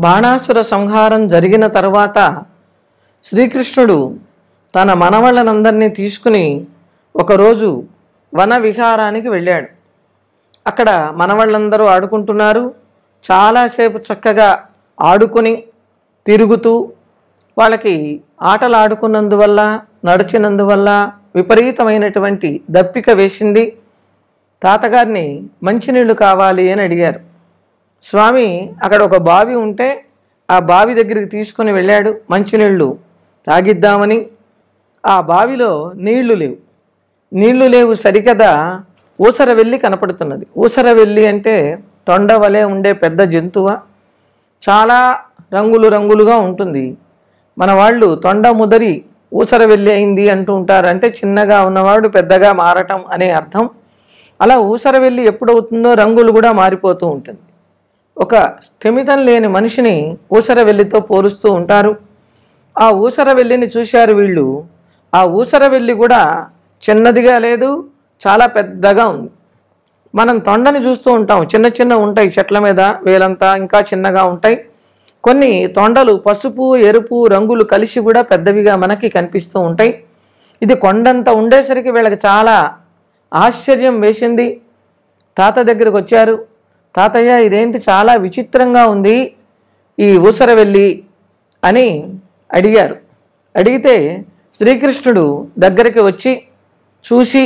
బాణాసుర సంహారం జరిగిన తర్వాత శ్రీకృష్ణుడు తన మనవళ్ళనందరినీ తీసుకుని ఒకరోజు వన విహారానికి వెళ్ళాడు అక్కడ మనవాళ్ళందరూ ఆడుకుంటున్నారు చాలాసేపు చక్కగా ఆడుకొని తిరుగుతూ వాళ్ళకి ఆటలు ఆడుకున్నందువల్ల నడిచినందువల్ల విపరీతమైనటువంటి దప్పిక వేసింది తాతగారిని మంచినీళ్ళు కావాలి అని అడిగారు స్వామి అక్కడ ఒక బావి ఉంటే ఆ బావి దగ్గరికి తీసుకుని వెళ్ళాడు మంచినీళ్ళు తాగిద్దామని ఆ బావిలో నీళ్లు లేవు నీళ్లు లేవు సరికదా ఊసరవెల్లి కనపడుతున్నది ఊసరవెల్లి అంటే తొండ వలె ఉండే పెద్ద జంతువ చాలా రంగులు రంగులుగా ఉంటుంది మన వాళ్ళు తొండ ముదరి ఊసరవెల్లి అయింది అంటూ ఉంటారు అంటే చిన్నగా ఉన్నవాడు పెద్దగా మారటం అనే అర్థం అలా ఊసరవెల్లి ఎప్పుడవుతుందో రంగులు కూడా మారిపోతూ ఉంటుంది ఒక స్థిమితం లేని మనిషిని ఊసరవెల్లితో పోలుస్తూ ఉంటారు ఆ ఊసరవెల్లిని చూశారు వీళ్ళు ఆ ఊసరవెల్లి కూడా చిన్నదిగా లేదు చాలా పెద్దగా ఉంది మనం తొండని చూస్తూ ఉంటాం చిన్న చిన్న ఉంటాయి చెట్ల మీద వేలంతా ఇంకా చిన్నగా ఉంటాయి కొన్ని తొండలు పసుపు ఎరుపు రంగులు కలిసి కూడా పెద్దవిగా మనకి కనిపిస్తూ ఉంటాయి ఇది కొండంత ఉండేసరికి వీళ్ళకి చాలా ఆశ్చర్యం వేసింది తాత దగ్గరకు వచ్చారు తాతయ్య ఇదేంటి చాలా విచిత్రంగా ఉంది ఈ ఊసరవెల్లి అని అడిగారు అడిగితే శ్రీకృష్ణుడు దగ్గరికి వచ్చి చూసి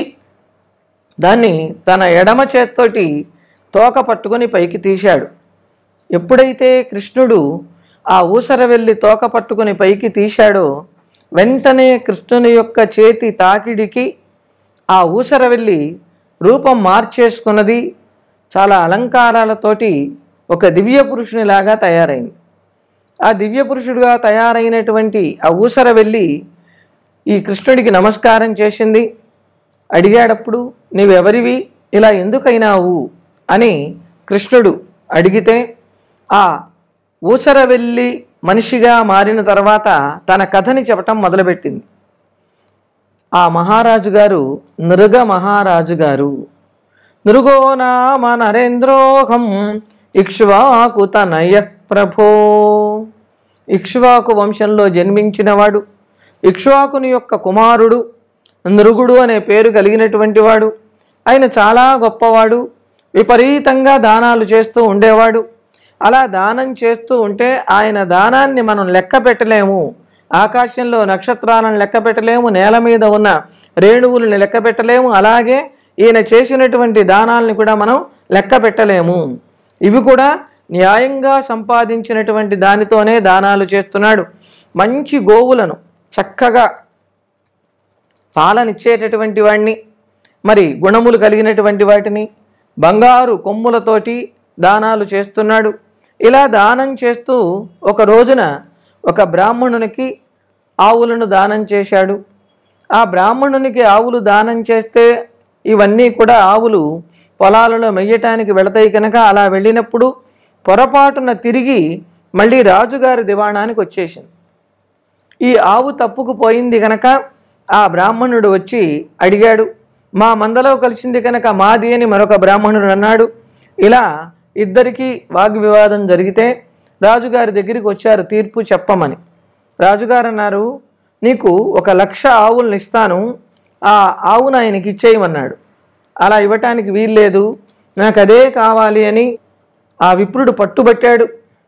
దాన్ని తన ఎడమ చేత్తోటి తోక పట్టుకొని పైకి తీశాడు ఎప్పుడైతే కృష్ణుడు ఆ ఊసరవెల్లి తోక పట్టుకొని పైకి తీశాడో వెంటనే కృష్ణుని యొక్క చేతి తాకిడికి ఆ ఊసరవెల్లి రూపం మార్చేసుకున్నది చాలా అలంకారాలతోటి ఒక దివ్య పురుషునిలాగా తయారైంది ఆ దివ్య పురుషుడుగా తయారైనటువంటి ఆ ఊసర వెళ్ళి ఈ కృష్ణుడికి నమస్కారం చేసింది అడిగాడప్పుడు నీవెవరివి ఇలా ఎందుకైనావు అని కృష్ణుడు అడిగితే ఆ ఊసర వెళ్ళి మనిషిగా మారిన తర్వాత తన కథని చెప్పటం మొదలుపెట్టింది ఆ మహారాజు గారు నృగ మహారాజు గారు నృగో నామ నరేంద్రోహం ఇక్ష్వాకు తనయ ప్రభో ఇక్ష్వాకు వంశంలో జన్మించినవాడు ఇక్ష్వాకుని యొక్క కుమారుడు నృగుడు అనే పేరు కలిగినటువంటి వాడు ఆయన చాలా గొప్పవాడు విపరీతంగా దానాలు చేస్తూ ఉండేవాడు అలా దానం చేస్తూ ఉంటే ఆయన దానాన్ని మనం లెక్క పెట్టలేము ఆకాశంలో నక్షత్రాలను లెక్క పెట్టలేము నేల మీద ఉన్న రేణువులను లెక్క పెట్టలేము అలాగే ఈయన చేసినటువంటి దానాలని కూడా మనం లెక్క పెట్టలేము ఇవి కూడా న్యాయంగా సంపాదించినటువంటి దానితోనే దానాలు చేస్తున్నాడు మంచి గోవులను చక్కగా పాలనిచ్చేటటువంటి వాడిని మరి గుణములు కలిగినటువంటి వాటిని బంగారు కొమ్ములతోటి దానాలు చేస్తున్నాడు ఇలా దానం చేస్తూ ఒక రోజున ఒక బ్రాహ్మణునికి ఆవులను దానం చేశాడు ఆ బ్రాహ్మణునికి ఆవులు దానం చేస్తే ఇవన్నీ కూడా ఆవులు పొలాలలో మెయ్యటానికి వెళతాయి కనుక అలా వెళ్ళినప్పుడు పొరపాటున తిరిగి మళ్ళీ రాజుగారి దివాణానికి వచ్చేసింది ఈ ఆవు తప్పుకుపోయింది కనుక ఆ బ్రాహ్మణుడు వచ్చి అడిగాడు మా మందలో కలిసింది కనుక మాది అని మరొక బ్రాహ్మణుడు అన్నాడు ఇలా ఇద్దరికి వాగ్వివాదం జరిగితే రాజుగారి దగ్గరికి వచ్చారు తీర్పు చెప్పమని రాజుగారు అన్నారు నీకు ఒక లక్ష ఆవులను ఇస్తాను ఆ ఆవును ఆయనకి ఇచ్చేయమన్నాడు అలా ఇవ్వటానికి వీల్లేదు నాకు అదే కావాలి అని ఆ విప్రుడు పట్టుబట్టాడు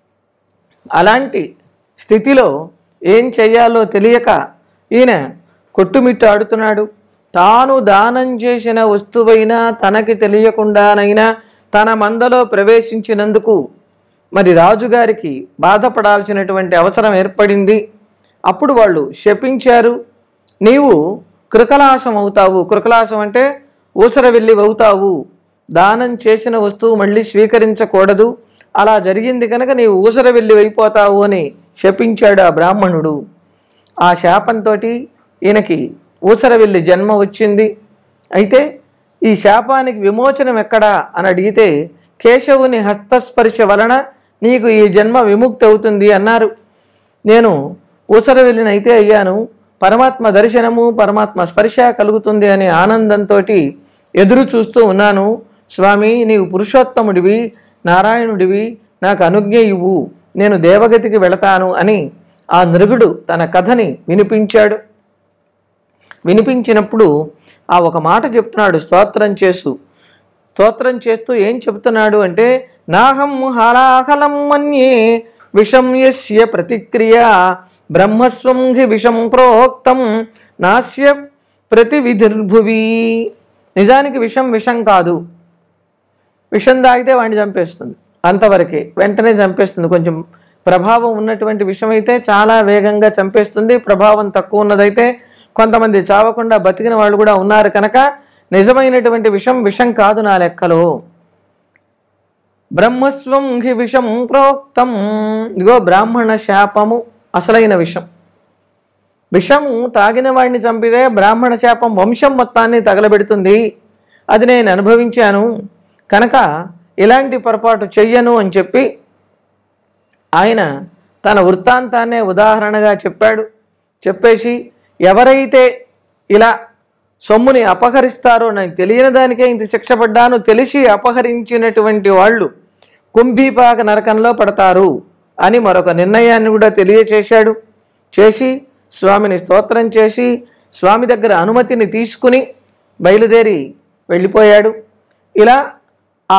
అలాంటి స్థితిలో ఏం చెయ్యాలో తెలియక ఈయన కొట్టుమిట్టు ఆడుతున్నాడు తాను దానం చేసిన వస్తువైనా తనకి తెలియకుండానైనా తన మందలో ప్రవేశించినందుకు మరి రాజుగారికి బాధపడాల్సినటువంటి అవసరం ఏర్పడింది అప్పుడు వాళ్ళు శపించారు నీవు కృకలాసం అవుతావు కృకలాసం అంటే ఊసర వెళ్ళి అవుతావు దానం చేసిన వస్తువు మళ్ళీ స్వీకరించకూడదు అలా జరిగింది కనుక నీవు ఊసర వెళ్ళి అయిపోతావు అని శపించాడు ఆ బ్రాహ్మణుడు ఆ శాపంతో ఈయనకి ఊసర వెళ్ళి జన్మ వచ్చింది అయితే ఈ శాపానికి విమోచనం ఎక్కడా అని అడిగితే కేశవుని హస్తస్పర్శ వలన నీకు ఈ జన్మ విముక్తి అవుతుంది అన్నారు నేను ఊసర వెళ్ళినైతే అయ్యాను పరమాత్మ దర్శనము పరమాత్మ స్పర్శ కలుగుతుంది అనే ఆనందంతో ఎదురు చూస్తూ ఉన్నాను స్వామి నీవు పురుషోత్తముడివి నారాయణుడివి నాకు అనుజ్ఞ ఇవ్వు నేను దేవగతికి వెళతాను అని ఆ నృగుడు తన కథని వినిపించాడు వినిపించినప్పుడు ఆ ఒక మాట చెప్తున్నాడు స్తోత్రం చేస్తూ స్తోత్రం చేస్తూ ఏం చెప్తున్నాడు అంటే నాహం హాలాహలం మన్యే విషం యస్య ప్రతిక్రియ బ్రహ్మస్వం హి విషం ప్రోక్తం నాస్య ప్రతివిధిర్భువి నిజానికి విషం విషం కాదు విషం తాగితే వాడిని చంపేస్తుంది అంతవరకే వెంటనే చంపేస్తుంది కొంచెం ప్రభావం ఉన్నటువంటి విషం అయితే చాలా వేగంగా చంపేస్తుంది ప్రభావం తక్కువ ఉన్నదైతే కొంతమంది చావకుండా బతికిన వాళ్ళు కూడా ఉన్నారు కనుక నిజమైనటువంటి విషం విషం కాదు నా లెక్కలో బ్రహ్మస్వం హి విషం ప్రోక్తం ఇదిగో బ్రాహ్మణ శాపము అసలైన విషం విషము తాగిన వాడిని చంపితే బ్రాహ్మణ శాపం వంశం మొత్తాన్ని తగలబెడుతుంది అది నేను అనుభవించాను కనుక ఇలాంటి పొరపాటు చెయ్యను అని చెప్పి ఆయన తన వృత్తాంతాన్నే ఉదాహరణగా చెప్పాడు చెప్పేసి ఎవరైతే ఇలా సొమ్ముని అపహరిస్తారో నాకు తెలియని దానికే ఇంత శిక్ష పడ్డాను తెలిసి అపహరించినటువంటి వాళ్ళు కుంభీపాక నరకంలో పడతారు అని మరొక నిర్ణయాన్ని కూడా తెలియచేశాడు చేసి స్వామిని స్తోత్రం చేసి స్వామి దగ్గర అనుమతిని తీసుకుని బయలుదేరి వెళ్ళిపోయాడు ఇలా ఆ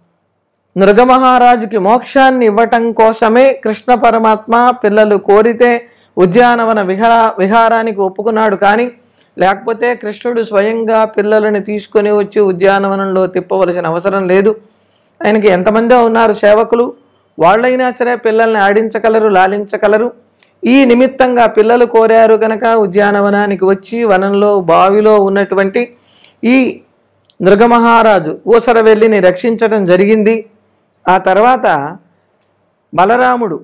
నృగమహారాజుకి మోక్షాన్ని ఇవ్వటం కోసమే కృష్ణ పరమాత్మ పిల్లలు కోరితే ఉద్యానవన విహార విహారానికి ఒప్పుకున్నాడు కానీ లేకపోతే కృష్ణుడు స్వయంగా పిల్లలని తీసుకొని వచ్చి ఉద్యానవనంలో తిప్పవలసిన అవసరం లేదు ఆయనకి ఎంతమందో ఉన్నారు సేవకులు వాళ్ళైనా సరే పిల్లల్ని ఆడించగలరు లాలించగలరు ఈ నిమిత్తంగా పిల్లలు కోరారు కనుక ఉద్యానవనానికి వచ్చి వనంలో బావిలో ఉన్నటువంటి ఈ నృగమహారాజు ఊసర వెళ్ళిని రక్షించడం జరిగింది ఆ తర్వాత బలరాముడు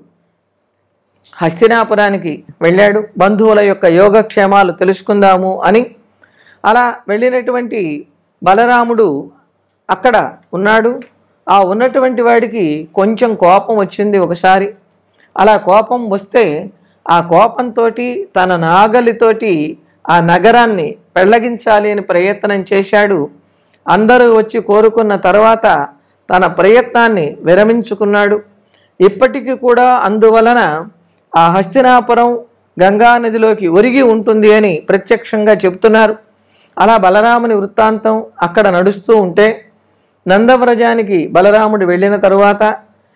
హస్తినాపురానికి వెళ్ళాడు బంధువుల యొక్క యోగక్షేమాలు తెలుసుకుందాము అని అలా వెళ్ళినటువంటి బలరాముడు అక్కడ ఉన్నాడు ఆ ఉన్నటువంటి వాడికి కొంచెం కోపం వచ్చింది ఒకసారి అలా కోపం వస్తే ఆ కోపంతో తన నాగలితోటి ఆ నగరాన్ని పెళ్ళగించాలి అని ప్రయత్నం చేశాడు అందరూ వచ్చి కోరుకున్న తర్వాత తన ప్రయత్నాన్ని విరమించుకున్నాడు ఇప్పటికీ కూడా అందువలన ఆ హస్తినాపురం గంగా నదిలోకి ఒరిగి ఉంటుంది అని ప్రత్యక్షంగా చెప్తున్నారు అలా బలరాముని వృత్తాంతం అక్కడ నడుస్తూ ఉంటే నందవ్రజానికి బలరాముడు వెళ్ళిన తరువాత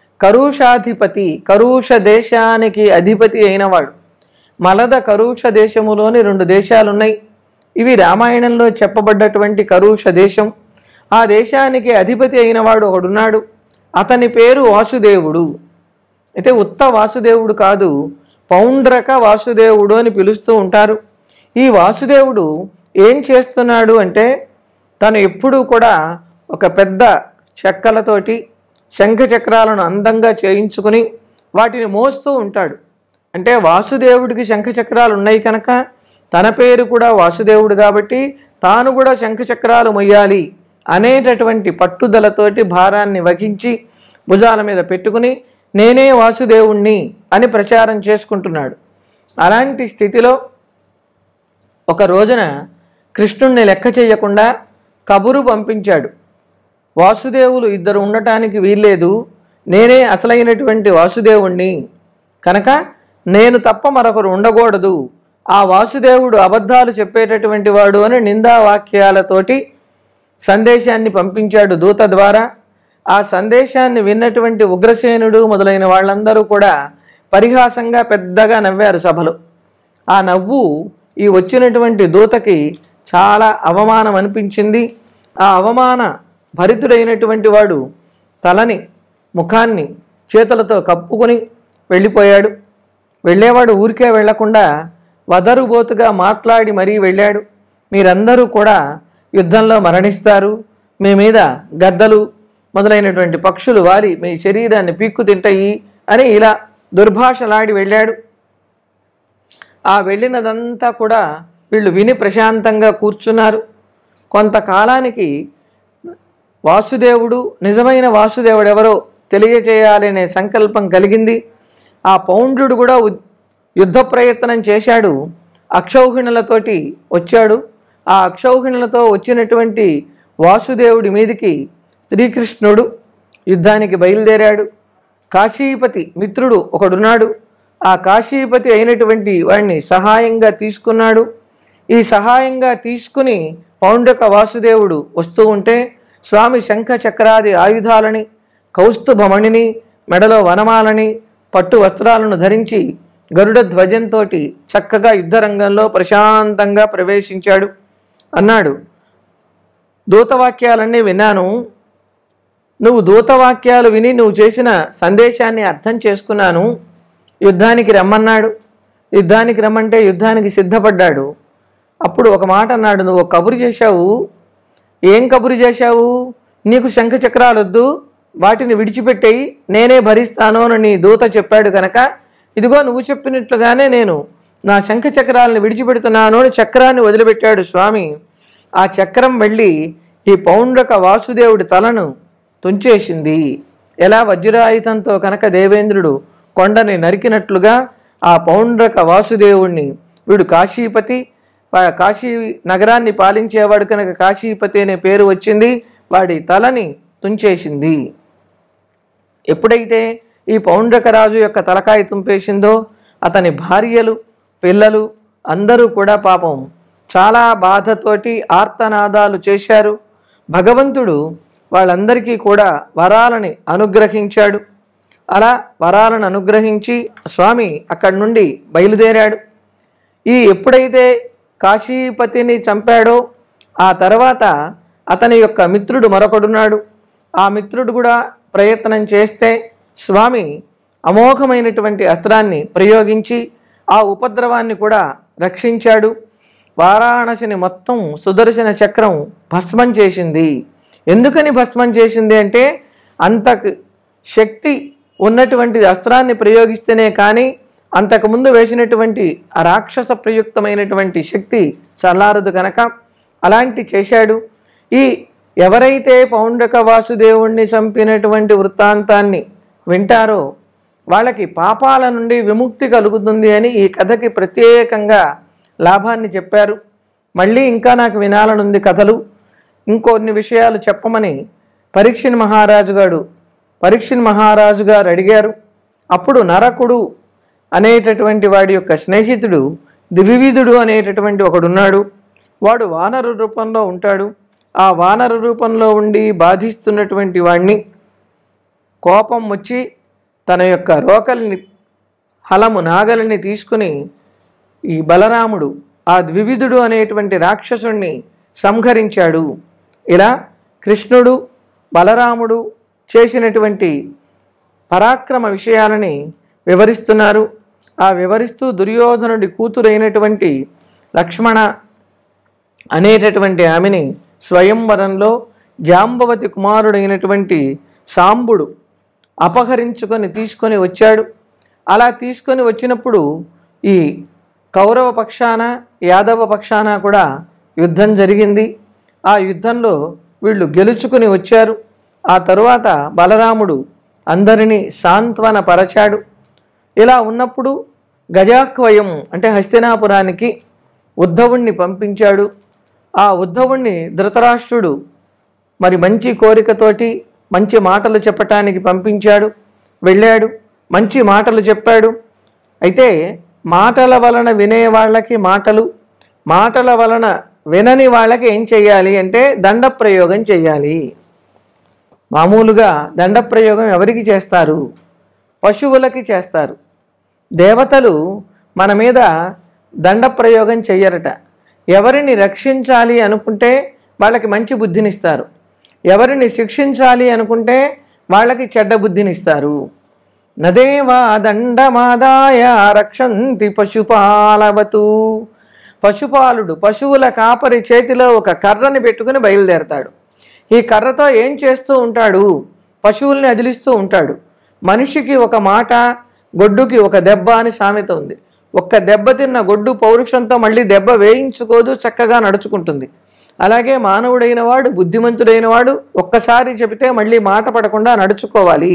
కరుషాధిపతి కరుష దేశానికి అధిపతి అయినవాడు మలద కరుష దేశములోని రెండు దేశాలున్నాయి ఇవి రామాయణంలో చెప్పబడ్డటువంటి కరుష దేశం ఆ దేశానికి అధిపతి అయినవాడు ఒకడున్నాడు అతని పేరు వాసుదేవుడు అయితే ఉత్త వాసుదేవుడు కాదు పౌండ్రక వాసుదేవుడు అని పిలుస్తూ ఉంటారు ఈ వాసుదేవుడు ఏం చేస్తున్నాడు అంటే తను ఎప్పుడూ కూడా ఒక పెద్ద చెక్కలతోటి శంఖ చక్రాలను అందంగా చేయించుకుని వాటిని మోస్తూ ఉంటాడు అంటే వాసుదేవుడికి శంఖ చక్రాలు ఉన్నాయి కనుక తన పేరు కూడా వాసుదేవుడు కాబట్టి తాను కూడా శంఖ చక్రాలు మొయ్యాలి అనేటటువంటి పట్టుదలతోటి భారాన్ని వహించి భుజాల మీద పెట్టుకుని నేనే వాసుదేవుణ్ణి అని ప్రచారం చేసుకుంటున్నాడు అలాంటి స్థితిలో ఒక రోజున కృష్ణుణ్ణి లెక్క చేయకుండా కబురు పంపించాడు వాసుదేవులు ఇద్దరు ఉండటానికి వీల్లేదు నేనే అసలైనటువంటి వాసుదేవుణ్ణి కనుక నేను తప్ప మరొకరు ఉండకూడదు ఆ వాసుదేవుడు అబద్ధాలు చెప్పేటటువంటి వాడు అని నిందా వాక్యాలతోటి సందేశాన్ని పంపించాడు దూత ద్వారా ఆ సందేశాన్ని విన్నటువంటి ఉగ్రసేనుడు మొదలైన వాళ్ళందరూ కూడా పరిహాసంగా పెద్దగా నవ్వారు సభలో ఆ నవ్వు ఈ వచ్చినటువంటి దూతకి చాలా అవమానం అనిపించింది ఆ అవమాన భరితుడైనటువంటి వాడు తలని ముఖాన్ని చేతులతో కప్పుకొని వెళ్ళిపోయాడు వెళ్ళేవాడు ఊరికే వెళ్లకుండా వదరుబోతుగా మాట్లాడి మరీ వెళ్ళాడు మీరందరూ కూడా యుద్ధంలో మరణిస్తారు మీ మీద గద్దలు మొదలైనటువంటి పక్షులు వాలి మీ శరీరాన్ని పీక్కు తింటాయి అని ఇలా దుర్భాషలాడి వెళ్ళాడు ఆ వెళ్ళినదంతా కూడా వీళ్ళు విని ప్రశాంతంగా కూర్చున్నారు కొంతకాలానికి వాసుదేవుడు నిజమైన వాసుదేవుడు ఎవరో తెలియచేయాలనే సంకల్పం కలిగింది ఆ పౌండ్రుడు కూడా ఉ- యుద్ధ ప్రయత్నం చేశాడు అక్షౌహిణులతోటి వచ్చాడు ఆ అక్షౌహిణులతో వచ్చినటువంటి వాసుదేవుడి మీదికి శ్రీకృష్ణుడు యుద్ధానికి బయలుదేరాడు కాశీపతి మిత్రుడు ఒకడున్నాడు ఆ కాశీపతి అయినటువంటి వాడిని సహాయంగా తీసుకున్నాడు ఈ సహాయంగా తీసుకుని పౌండక వాసుదేవుడు వస్తూ ఉంటే స్వామి శంఖ చక్రాది ఆయుధాలని కౌస్తుభమణిని మెడలో వనమాలని పట్టు వస్త్రాలను ధరించి గరుడ ధ్వజంతో చక్కగా యుద్ధరంగంలో ప్రశాంతంగా ప్రవేశించాడు అన్నాడు దూతవాక్యాలన్నీ విన్నాను నువ్వు దూతవాక్యాలు విని నువ్వు చేసిన సందేశాన్ని అర్థం చేసుకున్నాను యుద్ధానికి రమ్మన్నాడు యుద్ధానికి రమ్మంటే యుద్ధానికి సిద్ధపడ్డాడు అప్పుడు ఒక మాట అన్నాడు నువ్వు ఒక కబురు చేశావు ఏం కబురు చేశావు నీకు శంఖ చక్రాలు వద్దు వాటిని విడిచిపెట్టేయి నేనే భరిస్తాను అని నీ దూత చెప్పాడు కనుక ఇదిగో నువ్వు చెప్పినట్లుగానే నేను నా శంఖ చక్రాలను విడిచిపెడుతున్నాను అని చక్రాన్ని వదిలిపెట్టాడు స్వామి ఆ చక్రం వెళ్ళి ఈ పౌండ్రక వాసుదేవుడి తలను తుంచేసింది ఎలా వజ్రాయుధంతో కనుక దేవేంద్రుడు కొండని నరికినట్లుగా ఆ పౌండ్రక వాసుదేవుణ్ణి వీడు కాశీపతి వా- కాశీ నగరాన్ని పాలించేవాడు కనుక కాశీపతి అనే పేరు వచ్చింది వాడి తలని తుంచేసింది ఎప్పుడైతే ఈ పౌండ్రక రాజు యొక్క తలకాయ తుంపేసిందో అతని భార్యలు పిల్లలు అందరూ కూడా పాపం చాలా బాధతోటి ఆర్తనాదాలు చేశారు భగవంతుడు వాళ్ళందరికీ కూడా వరాలని అనుగ్రహించాడు అలా వరాలను అనుగ్రహించి స్వామి అక్కడి నుండి బయలుదేరాడు ఈ ఎప్పుడైతే కాశీపతిని చంపాడో ఆ తర్వాత అతని యొక్క మిత్రుడు మరొకడున్నాడు ఆ మిత్రుడు కూడా ప్రయత్నం చేస్తే స్వామి అమోఘమైనటువంటి అస్త్రాన్ని ప్రయోగించి ఆ ఉపద్రవాన్ని కూడా రక్షించాడు వారాణసిని మొత్తం సుదర్శన చక్రం భస్మం చేసింది ఎందుకని భస్మం చేసింది అంటే అంత శక్తి ఉన్నటువంటి అస్త్రాన్ని ప్రయోగిస్తేనే కానీ అంతకుముందు వేసినటువంటి ఆ రాక్షస ప్రయుక్తమైనటువంటి శక్తి చల్లారదు కనుక అలాంటి చేశాడు ఈ ఎవరైతే పౌండక వాసుదేవుణ్ణి చంపినటువంటి వృత్తాంతాన్ని వింటారో వాళ్ళకి పాపాల నుండి విముక్తి కలుగుతుంది అని ఈ కథకి ప్రత్యేకంగా లాభాన్ని చెప్పారు మళ్ళీ ఇంకా నాకు వినాలనుంది కథలు ఇంకొన్ని విషయాలు చెప్పమని పరీక్షణ్ మహారాజు గారు పరీక్షణ్ మహారాజు గారు అడిగారు అప్పుడు నరకుడు అనేటటువంటి వాడి యొక్క స్నేహితుడు దివివిధుడు అనేటటువంటి ఒకడున్నాడు వాడు వానరు రూపంలో ఉంటాడు ఆ వానర రూపంలో ఉండి బాధిస్తున్నటువంటి వాడిని కోపం వచ్చి తన యొక్క రోకల్ని హలము నాగలిని తీసుకుని ఈ బలరాముడు ఆ ద్వివిధుడు అనేటువంటి రాక్షసుణ్ణి సంహరించాడు ఇలా కృష్ణుడు బలరాముడు చేసినటువంటి పరాక్రమ విషయాలని వివరిస్తున్నారు ఆ వివరిస్తూ దుర్యోధనుడి కూతురైనటువంటి లక్ష్మణ అనేటటువంటి ఆమెని స్వయంవరంలో జాంబవతి కుమారుడైనటువంటి సాంబుడు అపహరించుకొని తీసుకొని వచ్చాడు అలా తీసుకొని వచ్చినప్పుడు ఈ కౌరవ పక్షాన యాదవ పక్షాన కూడా యుద్ధం జరిగింది ఆ యుద్ధంలో వీళ్ళు గెలుచుకుని వచ్చారు ఆ తరువాత బలరాముడు అందరినీ సాంత్వన పరచాడు ఇలా ఉన్నప్పుడు గజాహ్వయం అంటే హస్తినాపురానికి ఉద్ధవుణ్ణి పంపించాడు ఆ ఉద్ధవుణ్ణి ధృతరాష్ట్రుడు మరి మంచి కోరికతోటి మంచి మాటలు చెప్పటానికి పంపించాడు వెళ్ళాడు మంచి మాటలు చెప్పాడు అయితే మాటల వలన వినే వాళ్ళకి మాటలు మాటల వలన వినని వాళ్ళకి ఏం చెయ్యాలి అంటే దండ ప్రయోగం చెయ్యాలి మామూలుగా దండ ప్రయోగం ఎవరికి చేస్తారు పశువులకి చేస్తారు దేవతలు మన మీద దండ ప్రయోగం చెయ్యరట ఎవరిని రక్షించాలి అనుకుంటే వాళ్ళకి మంచి బుద్ధినిస్తారు ఎవరిని శిక్షించాలి అనుకుంటే వాళ్ళకి చెడ్డ బుద్ధినిస్తారు నదేవా దండమాదాయ రక్షంతి పశుపాలవతు పశుపాలుడు పశువుల కాపరి చేతిలో ఒక కర్రని పెట్టుకుని బయలుదేరతాడు ఈ కర్రతో ఏం చేస్తూ ఉంటాడు పశువుల్ని అదిలిస్తూ ఉంటాడు మనిషికి ఒక మాట గొడ్డుకి ఒక దెబ్బ అని సామెత ఉంది ఒక్క దెబ్బ తిన్న గొడ్డు పౌరుషంతో మళ్ళీ దెబ్బ వేయించుకోదు చక్కగా నడుచుకుంటుంది అలాగే మానవుడైన వాడు బుద్ధిమంతుడైన వాడు ఒక్కసారి చెబితే మళ్ళీ మాట పడకుండా నడుచుకోవాలి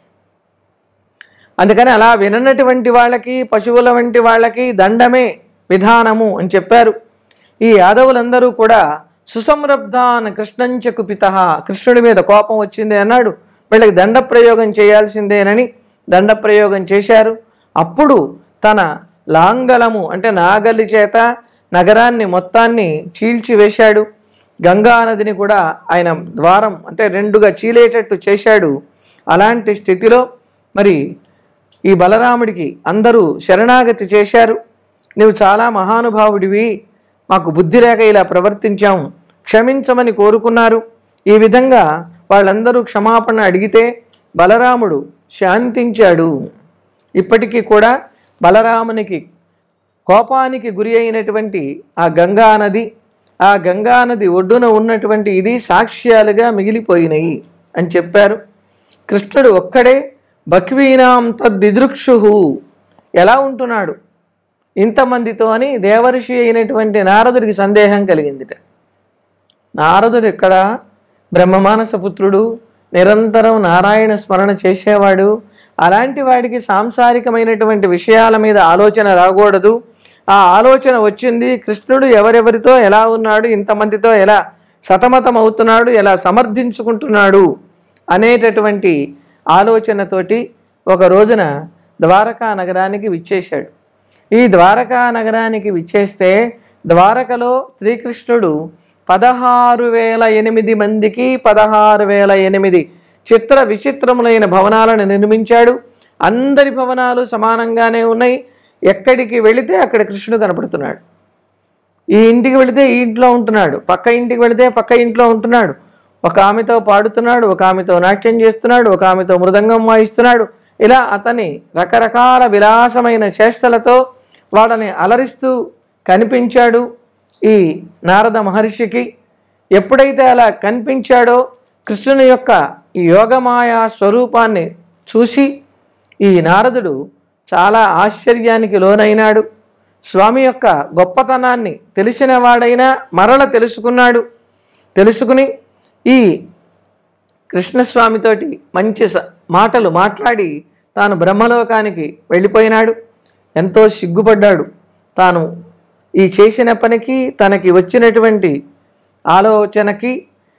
అందుకని అలా విననటువంటి వాళ్ళకి పశువుల వంటి వాళ్ళకి దండమే విధానము అని చెప్పారు ఈ యాదవులందరూ కూడా సుసంరబ్ధాన్ కృష్ణంచ కుపిత కృష్ణుడి మీద కోపం వచ్చింది అన్నాడు వీళ్ళకి దండ ప్రయోగం చేయాల్సిందేనని దండప్రయోగం చేశారు అప్పుడు తన లాంగలము అంటే నాగలి చేత నగరాన్ని మొత్తాన్ని చీల్చివేశాడు గంగా నదిని కూడా ఆయన ద్వారం అంటే రెండుగా చీలేటట్టు చేశాడు అలాంటి స్థితిలో మరి ఈ బలరాముడికి అందరూ శరణాగతి చేశారు నువ్వు చాలా మహానుభావుడివి మాకు బుద్ధి లేక ఇలా ప్రవర్తించాం క్షమించమని కోరుకున్నారు ఈ విధంగా వాళ్ళందరూ క్షమాపణ అడిగితే బలరాముడు శాంతించాడు ఇప్పటికీ కూడా బలరామునికి కోపానికి గురి అయినటువంటి ఆ గంగా నది ఆ గంగా నది ఒడ్డున ఉన్నటువంటి ఇది సాక్ష్యాలుగా మిగిలిపోయినాయి అని చెప్పారు కృష్ణుడు ఒక్కడే బక్వీనాం తద్దిదృక్షు ఎలా ఉంటున్నాడు ఇంతమందితో అని దేవర్షి అయినటువంటి నారదుడికి సందేహం కలిగిందిట నారదుడు ఎక్కడ బ్రహ్మమానస పుత్రుడు నిరంతరం నారాయణ స్మరణ చేసేవాడు అలాంటి వాడికి సాంసారికమైనటువంటి విషయాల మీద ఆలోచన రాకూడదు ఆ ఆలోచన వచ్చింది కృష్ణుడు ఎవరెవరితో ఎలా ఉన్నాడు ఇంతమందితో ఎలా సతమతం అవుతున్నాడు ఎలా సమర్థించుకుంటున్నాడు అనేటటువంటి ఆలోచనతోటి ఒక రోజున ద్వారకా నగరానికి విచ్చేశాడు ఈ ద్వారకా నగరానికి విచ్చేస్తే ద్వారకలో శ్రీకృష్ణుడు పదహారు వేల ఎనిమిది మందికి పదహారు వేల ఎనిమిది చిత్ర విచిత్రములైన భవనాలను నిర్మించాడు అందరి భవనాలు సమానంగానే ఉన్నాయి ఎక్కడికి వెళితే అక్కడ కృష్ణుడు కనపడుతున్నాడు ఈ ఇంటికి వెళితే ఈ ఇంట్లో ఉంటున్నాడు పక్క ఇంటికి వెళితే పక్క ఇంట్లో ఉంటున్నాడు ఒక ఆమెతో పాడుతున్నాడు ఒక ఆమెతో నాట్యం చేస్తున్నాడు ఒక ఆమెతో మృదంగం వాయిస్తున్నాడు ఇలా అతని రకరకాల విలాసమైన చేష్టలతో వాళ్ళని అలరిస్తూ కనిపించాడు ఈ నారద మహర్షికి ఎప్పుడైతే అలా కనిపించాడో కృష్ణుని యొక్క ఈ యోగమాయా స్వరూపాన్ని చూసి ఈ నారదుడు చాలా ఆశ్చర్యానికి లోనైనాడు స్వామి యొక్క గొప్పతనాన్ని తెలిసిన వాడైనా మరల తెలుసుకున్నాడు తెలుసుకుని ఈ కృష్ణస్వామితోటి మంచి స- మాటలు మాట్లాడి తాను బ్రహ్మలోకానికి వెళ్ళిపోయినాడు ఎంతో సిగ్గుపడ్డాడు తాను ఈ చేసిన పనికి తనకి వచ్చినటువంటి ఆలోచనకి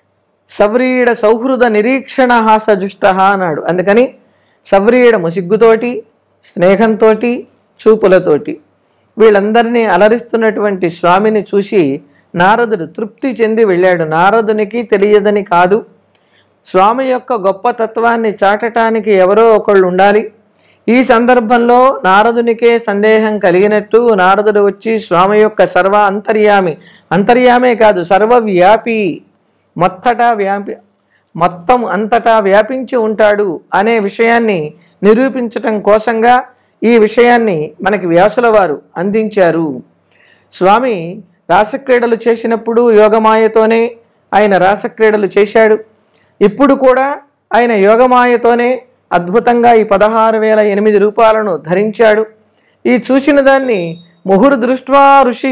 సవ్రీడ సౌహృద నిరీక్షణ హాసజుష్ట అన్నాడు అందుకని సవ్రీడము సిగ్గుతోటి స్నేహంతో చూపులతోటి వీళ్ళందరినీ అలరిస్తున్నటువంటి స్వామిని చూసి నారదుడు తృప్తి చెంది వెళ్ళాడు నారదునికి తెలియదని కాదు స్వామి యొక్క గొప్ప తత్వాన్ని చాటటానికి ఎవరో ఒకళ్ళు ఉండాలి ఈ సందర్భంలో నారదునికే సందేహం కలిగినట్టు నారదుడు వచ్చి స్వామి యొక్క సర్వ అంతర్యామి అంతర్యామే కాదు సర్వవ్యాపి మొత్తటా వ్యాపి మొత్తం అంతటా వ్యాపించి ఉంటాడు అనే విషయాన్ని నిరూపించటం కోసంగా ఈ విషయాన్ని మనకి వ్యాసుల వారు అందించారు స్వామి రాసక్రీడలు చేసినప్పుడు యోగమాయతోనే ఆయన రాసక్రీడలు చేశాడు ఇప్పుడు కూడా ఆయన యోగమాయతోనే అద్భుతంగా ఈ పదహారు వేల ఎనిమిది రూపాయలను ధరించాడు ఈ చూసిన దాన్ని ముహుర్ దృష్ట్వా ఋషి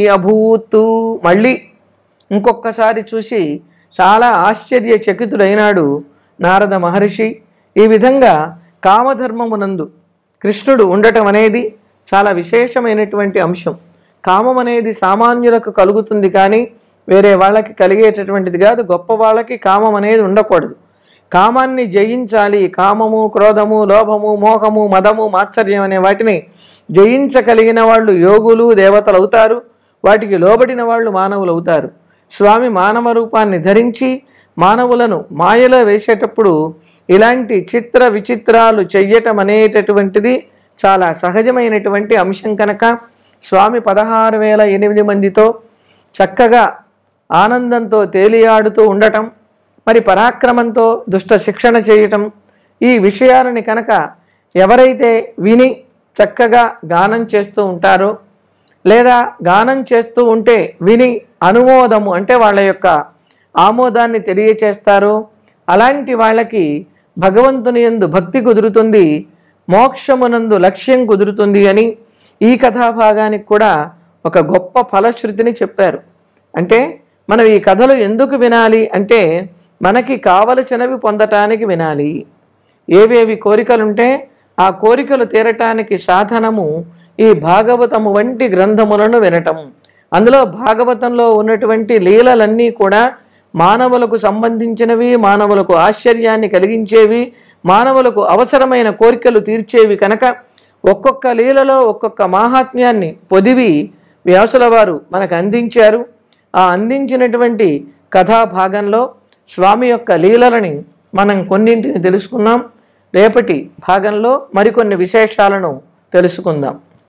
అభూతు మళ్ళీ ఇంకొకసారి చూసి చాలా ఆశ్చర్యచకితుడైనాడు నారద మహర్షి ఈ విధంగా కామధర్మమునందు కృష్ణుడు ఉండటం అనేది చాలా విశేషమైనటువంటి అంశం కామం అనేది సామాన్యులకు కలుగుతుంది కానీ వేరే వాళ్ళకి కలిగేటటువంటిది కాదు గొప్ప వాళ్ళకి కామం అనేది ఉండకూడదు కామాన్ని జయించాలి కామము క్రోధము లోభము మోహము మదము మాత్సర్యం అనే వాటిని జయించగలిగిన వాళ్ళు యోగులు దేవతలు అవుతారు వాటికి లోబడిన వాళ్ళు మానవులు అవుతారు స్వామి మానవ రూపాన్ని ధరించి మానవులను మాయలో వేసేటప్పుడు ఇలాంటి చిత్ర విచిత్రాలు చెయ్యటం అనేటటువంటిది చాలా సహజమైనటువంటి అంశం కనుక స్వామి పదహారు వేల ఎనిమిది మందితో చక్కగా ఆనందంతో తేలియాడుతూ ఉండటం మరి పరాక్రమంతో దుష్ట శిక్షణ చేయటం ఈ విషయాలని కనుక ఎవరైతే విని చక్కగా గానం చేస్తూ ఉంటారో లేదా గానం చేస్తూ ఉంటే విని అనుమోదము అంటే వాళ్ళ యొక్క ఆమోదాన్ని తెలియచేస్తారో అలాంటి వాళ్ళకి భగవంతుని యందు భక్తి కుదురుతుంది మోక్షమునందు లక్ష్యం కుదురుతుంది అని ఈ కథాభాగానికి కూడా ఒక గొప్ప ఫలశ్రుతిని చెప్పారు అంటే మనం ఈ కథలు ఎందుకు వినాలి అంటే మనకి కావలసినవి పొందటానికి వినాలి ఏవేవి కోరికలుంటే ఆ కోరికలు తీరటానికి సాధనము ఈ భాగవతము వంటి గ్రంథములను వినటం అందులో భాగవతంలో ఉన్నటువంటి లీలలన్నీ కూడా మానవులకు సంబంధించినవి మానవులకు ఆశ్చర్యాన్ని కలిగించేవి మానవులకు అవసరమైన కోరికలు తీర్చేవి కనుక ఒక్కొక్క లీలలో ఒక్కొక్క మాహాత్మ్యాన్ని పొదివి వ్యాసుల వారు మనకు అందించారు ఆ అందించినటువంటి కథా భాగంలో స్వామి యొక్క లీలలని మనం కొన్నింటిని తెలుసుకున్నాం రేపటి భాగంలో మరికొన్ని విశేషాలను తెలుసుకుందాం